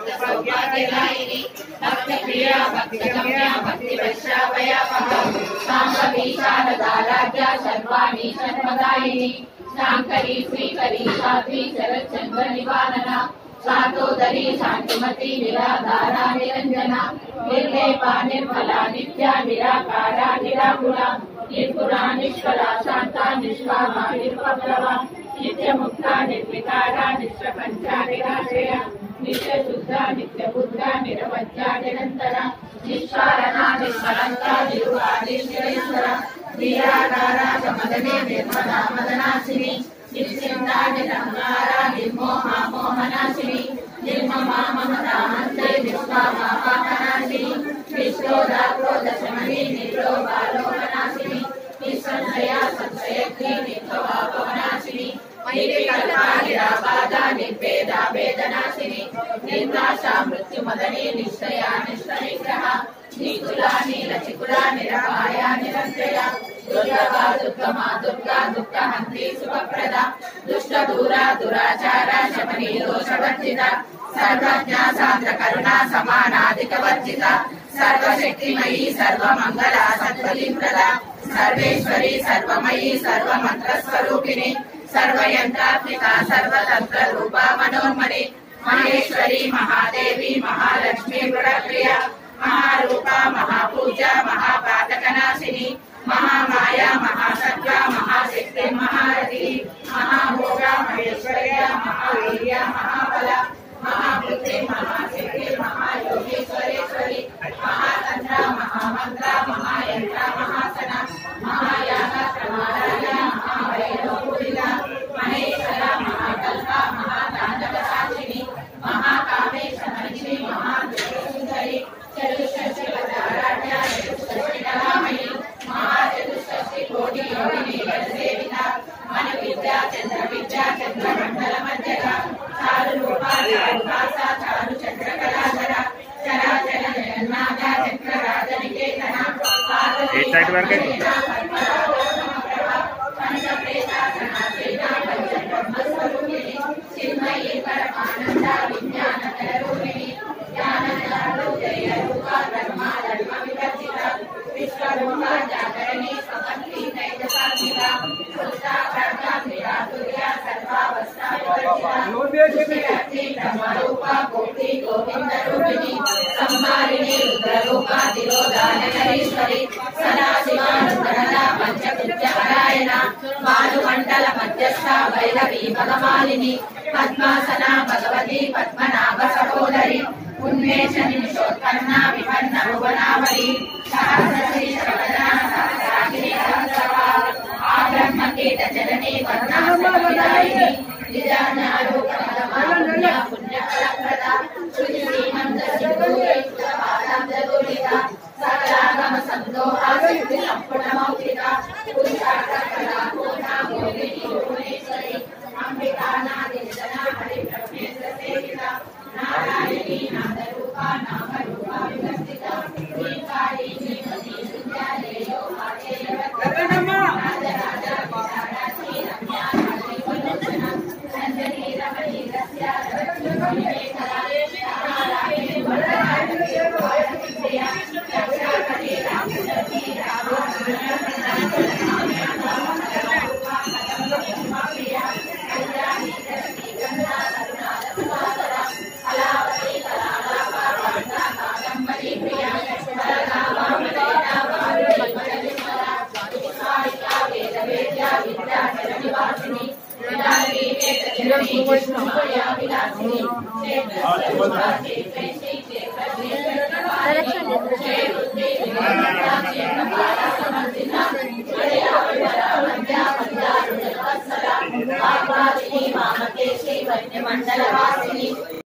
భక్త సౌభాగ్యదాయిని భక్తి ప్రియా భక్తి గమ్య భక్తి వైశ్రావయాపహ శాంభవి శారదారాధ్య సర్వాణి శర్మదాయిని శాంకరి శ్రీకరి సాధ్వి శరచంద్ర నివారణ శాంతోదరి శాంతిమతి నిరాధార నిరంజన నిర్లేప నిర్మల నిత్య నిరాకార నిరాకుల నిర్గుణ నిష్కల శాంత నిష్కామ నిర్వప్లవ నిత్యముక్త నిర్వికార నిష్ప్రపంచ నిరాశ్రయ నిత్య శుద్ధ నిత్య బుద్ధ నిరవధ్య నిరంతర నిష్కారణ నిష్కలంక నిరువాది నిరేశ్వర నిరాధార మదనే నిర్మల మదనాశిని నిశ్చింత నిరంగార నిర్మోహ మోహనాశిని నిర్మమ మమతామంతే నిష్కామ పాపనాశిని నిశ్లోద క్రోధ శమని నిర్లోభాలోకనాశిని నిస్సంశయ సంశయగ్ని నిర్భవాపవనాశిని నిర్వికల్ప నిరాబాధ నిర్వేద వేదనాశిని నిర్నాశ మృత్యుమదని నిశ్చయ నిష్ట నిగ్రహ నికుల నీల చికుల నిరపాయ నిరంజయ దుర్గవ దుర్గమా దుర్గా దుఃఖ హంత్రి శుభప్రద దుష్ట దూర దురాచార శమని దోషవర్జిత సర్వజ్ఞ సాంద్ర కరుణ సమానాధిక వర్జిత సర్వశక్తిమయీ సర్వమంగళ సత్ఫలీప్రద సర్వేశ్వరి సర్వమయీ సర్వమంత్ర స్వరూపిణి సర్వయంత్రాత్మిక సర్వతంత్ర రూప మనోన్మణి మహేశ్వరి మహాదేవి మహాలక్ష్మి గుణప్రియ మహారూప మహాపూజ మహాపాతకనాశిని మహామాయ మహాసత్వ మహాశక్తి మహారథి మహాభోగ మహేశ్వర్య మహావీర్య మహాబల మహాబుద్ధి మహాశక్తి మహాయోగేశ్వరేశ్వరి మహాతంత్ర మహామంత్ర మహాయంత్ర మహాసన మహాయాగ ప్రమాదాయ మహావైరోపురిల మహేశ్వర మహాకల్ప మహాతాండవ సాక్షిని మహాకామేశ మనిషి మహాదుర్గసుందరి చతుషష్టి పదారాధ్య చతుషష్టి కళామణి మహాచతుషష్టి కోటి యోగిని సేవిత మన విద్యా చంద్ర విద్యా చంద్ర మండల మధ్యగ చారు రూప చారు భాష చారు చంద్ర కళాధర చరాచర జగన్నాథ చక్ర రాజనికేతన ఏ సైడ్ వరకు అయితే? చిన్మయి పరమానంద విజ్ఞాన తరూపిణి జ్ఞానందాలు జయ రూప ధర్మ ధర్మ వివర్జిత విశ్వరూప జాగరణి సమర్థి తైజసాత్మిక శుద్ధ ఖడ్గ నిరాతుర్య సర్వావస్థ వివర్జిత బ్రహ్మరూప కోటి గోవింద రూపిణి సంహారిణి రుద్రరూప తిరోధానకరీశ్వరి సదాశివానుగ్రహణ పంచకృత్య పరాయణ భానుమండల మధ్యస్థ భైరవి పదమాలిని పద్మాసన భగవతి పద్మనాభ సహోదరి ఉన్మేష నిమిషోత్పన్న విపన్న భువనావళి సహస్రశ్రీ శ్రవణ సహస్రాగిరి సహస్రవాగ్ ఆ బ్రహ్మ కీట జనని వర్ణాసనవిదాయిని నిజానారూప పుణ్య పుణ్య ఫలప్రద శృతి శ్రీమంత సింధూరే పాదాబ్దగోళిత సకలాగమ సందోహ శక్తి సంపూర్ణ మౌఖిక పురుషార్థ కళా పూర్ణ మోహిని భువనేశ్వరి అంబికా నాది నిధన హరి బ్రహ్మేశ్వర సేవిత నారాయణి నాదరూప నామరూప వివర్జిత శ్రీకాళి శ్రీమతి విద్యాలయో రాజరాజ విశాలాక్షి రమ్యా కాళీ విలోచన రంజని రమణి రస్య లక్ష్మీ మేఖలా నారాయణి వరదాయని ప్రియ రక్షాకరి రామచంద్రి మండల వాసిని